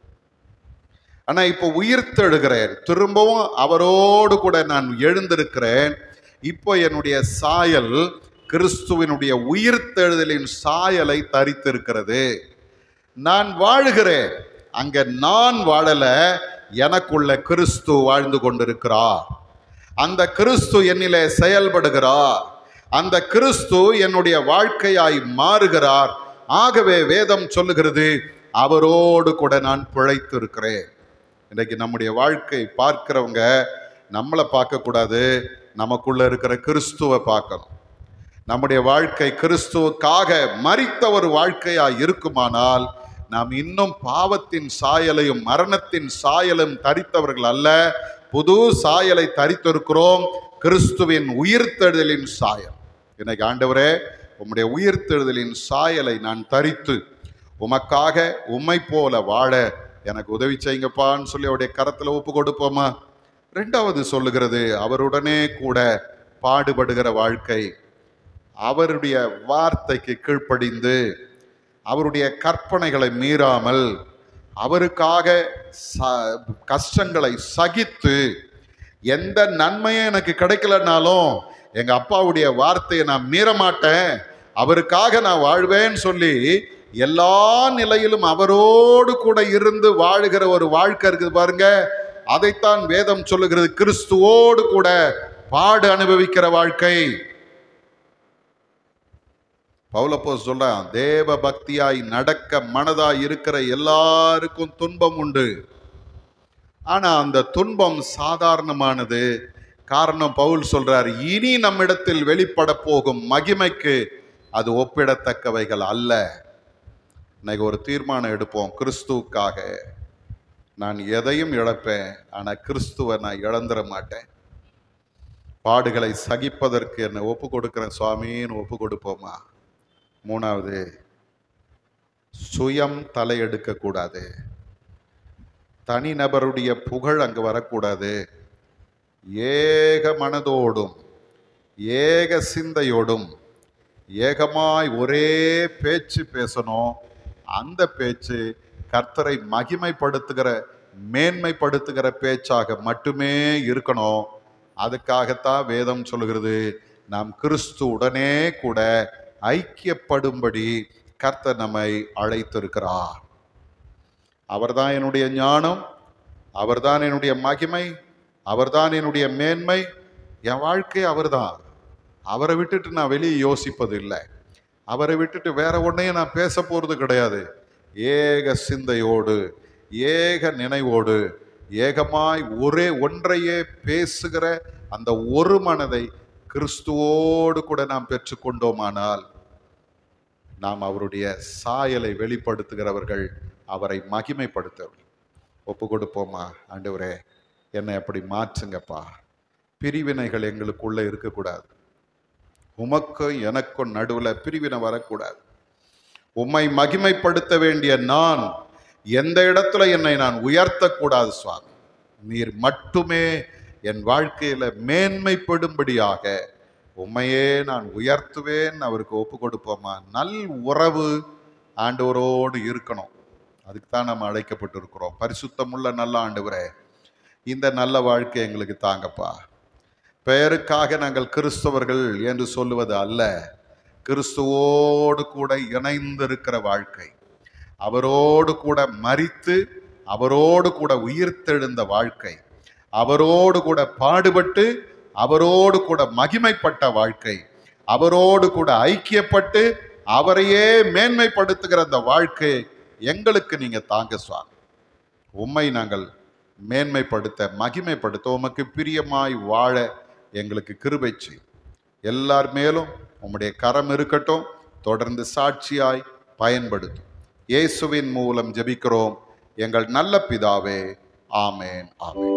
ஆனா இப்போ உயிர்த்தெழுகிறேன் திரும்பவும் அவரோடு கூட நான் எழுந்திருக்கிறேன் இப்போ என்னுடைய சாயல் கிறிஸ்துவினுடைய உயிர்த்தெழுதலின் சாயலை தரித்திருக்கிறது நான் வாழுகிறேன் அங்க நான் வாழல எனக்குள்ள கிறிஸ்து வாழ்ந்து கொண்டிருக்கிறார் அந்த கிறிஸ்து என்னிலே செயல்படுகிறார் அந்த கிறிஸ்து என்னுடைய வாழ்க்கையாய் மாறுகிறார் ஆகவே வேதம் சொல்லுகிறது அவரோடு கூட நான் பிழைத்திருக்கிறேன் இன்னைக்கு நம்முடைய வாழ்க்கை பார்க்கிறவங்க நம்மளை பார்க்கக்கூடாது நமக்குள்ள இருக்கிற கிறிஸ்துவை பார்க்கணும் நம்முடைய வாழ்க்கை கிறிஸ்துவுக்காக மரித்த ஒரு வாழ்க்கையா இருக்குமானால் நாம் இன்னும் பாவத்தின் சாயலையும் மரணத்தின் சாயலும் தரித்தவர்கள் அல்ல புது சாயலை தரித்திருக்கிறோம் கிறிஸ்துவின் உயிர்த்தெழுதலின் சாயல் இன்னைக்கு ஆண்டவரே உம்முடைய உயிர்த்தெழுதலின் சாயலை நான் தரித்து உமக்காக உம்மை போல வாழ எனக்கு உதவி செய்யுங்கப்பான்னு சொல்லி அவருடைய கரத்துல ஒப்பு கொடுப்போமா ரெண்டாவது சொல்லுகிறது அவருடனே கூட பாடுபடுகிற வாழ்க்கை அவருடைய வார்த்தைக்கு கீழ்ப்படிந்து அவருடைய கற்பனைகளை மீறாமல் அவருக்காக ச- கஷ்டங்களை சகித்து எந்த நன்மையும் எனக்கு கிடைக்கலனாலும் எங்க அப்பாவுடைய வார்த்தையை நான் மீற மாட்டேன் அவருக்காக நான் வாழ்வேன்னு சொல்லி எல்லா நிலையிலும் அவரோடு கூட இருந்து வாழுகிற ஒரு வாழ்க்கை இருக்குது பாருங்க அதைத்தான் வேதம் சொல்லுகிறது கிறிஸ்துவோடு கூட பாடு அனுபவிக்கிற வாழ்க்கை பவுலப்போ சொல்றான் தேவ பக்தியாய் நடக்க மனதாய் இருக்கிற எல்லாருக்கும் துன்பம் உண்டு ஆனா அந்த துன்பம் சாதாரணமானது காரணம் பவுல் சொல்றார் இனி நம்மிடத்தில் வெளிப்பட போகும் மகிமைக்கு அது ஒப்பிடத்தக்கவைகள் அல்ல இன்னைக்கு ஒரு தீர்மானம் எடுப்போம் கிறிஸ்துவுக்காக நான் எதையும் இழப்பேன் ஆனால் கிறிஸ்துவை நான் இழந்துட மாட்டேன் பாடுகளை சகிப்பதற்கு என்னை ஒப்பு கொடுக்கிறேன் சுவாமின்னு ஒப்பு கொடுப்போமா மூணாவது சுயம் தலையெடுக்க கூடாது தனிநபருடைய புகழ் அங்கு வரக்கூடாது ஏக மனதோடும் ஏக சிந்தையோடும் ஏகமாய் ஒரே பேச்சு பேசணும் அந்த பேச்சு கர்த்தரை மகிமைப்படுத்துகிற மேன்மைப்படுத்துகிற பேச்சாக மட்டுமே இருக்கணும் அதுக்காகத்தான் வேதம் சொல்கிறது நாம் கிறிஸ்து உடனே கூட ஐக்கியப்படும்படி கர்த்தர் நம்மை அழைத்திருக்கிறார் அவர்தான் என்னுடைய ஞானம் அவர்தான் என்னுடைய மகிமை அவர்தான் என்னுடைய மேன்மை என் வாழ்க்கை அவர்தான் அவரை விட்டுட்டு நான் வெளியே யோசிப்பது இல்லை அவரை விட்டுட்டு வேற ஒன்றையும் நான் பேச போறது கிடையாது ஏக சிந்தையோடு ஏக நினைவோடு ஏகமாய் ஒரே ஒன்றையே பேசுகிற அந்த ஒரு மனதை கிறிஸ்துவோடு கூட நாம் பெற்றுக்கொண்டோமானால் நாம் அவருடைய சாயலை வெளிப்படுத்துகிறவர்கள் அவரை மகிமைப்படுத்தவர்கள் ஒப்பு கொடுப்போமா ஆண்டவரே என்னை அப்படி மாற்றுங்கப்பா பிரிவினைகள் எங்களுக்குள்ள இருக்கக்கூடாது உமக்கும் எனக்கும் நடுவில் பிரிவினை வரக்கூடாது உம்மை மகிமைப்படுத்த வேண்டிய நான் எந்த இடத்துல என்னை நான் உயர்த்தக்கூடாது சுவாமி நீர் மட்டுமே என் வாழ்க்கையில மேன்மைப்படும்படியாக உம்மையே நான் உயர்த்துவேன் அவருக்கு ஒப்பு கொடுப்போமா நல் உறவு ஆண்டவரோடு இருக்கணும் அதுக்கு தான் நம்ம அழைக்கப்பட்டிருக்கிறோம் பரிசுத்தமுள்ள நல்ல ஆண்டவரே இந்த நல்ல வாழ்க்கை எங்களுக்கு தாங்கப்பா பெயருக்காக நாங்கள் கிறிஸ்தவர்கள் என்று சொல்லுவது அல்ல கிறிஸ்துவோடு கூட இணைந்திருக்கிற வாழ்க்கை அவரோடு கூட மரித்து அவரோடு கூட உயிர்த்தெழுந்த வாழ்க்கை அவரோடு கூட பாடுபட்டு அவரோடு கூட மகிமைப்பட்ட வாழ்க்கை அவரோடு கூட ஐக்கியப்பட்டு அவரையே மேன்மைப்படுத்துகிற அந்த வாழ்க்கை எங்களுக்கு நீங்க தாங்க சுவாமி உம்மை நாங்கள் மேன்மைப்படுத்த மகிமைப்படுத்த உமக்கு பிரியமாய் வாழ எங்களுக்கு கிருபை செய் எல்லார் மேலும் உம்முடைய கரம் இருக்கட்டும் தொடர்ந்து சாட்சியாய் பயன்படுத்தும் இயேசுவின் மூலம் ஜெபிக்கிறோம் எங்கள் நல்ல பிதாவே ஆமேன் ஆமேன்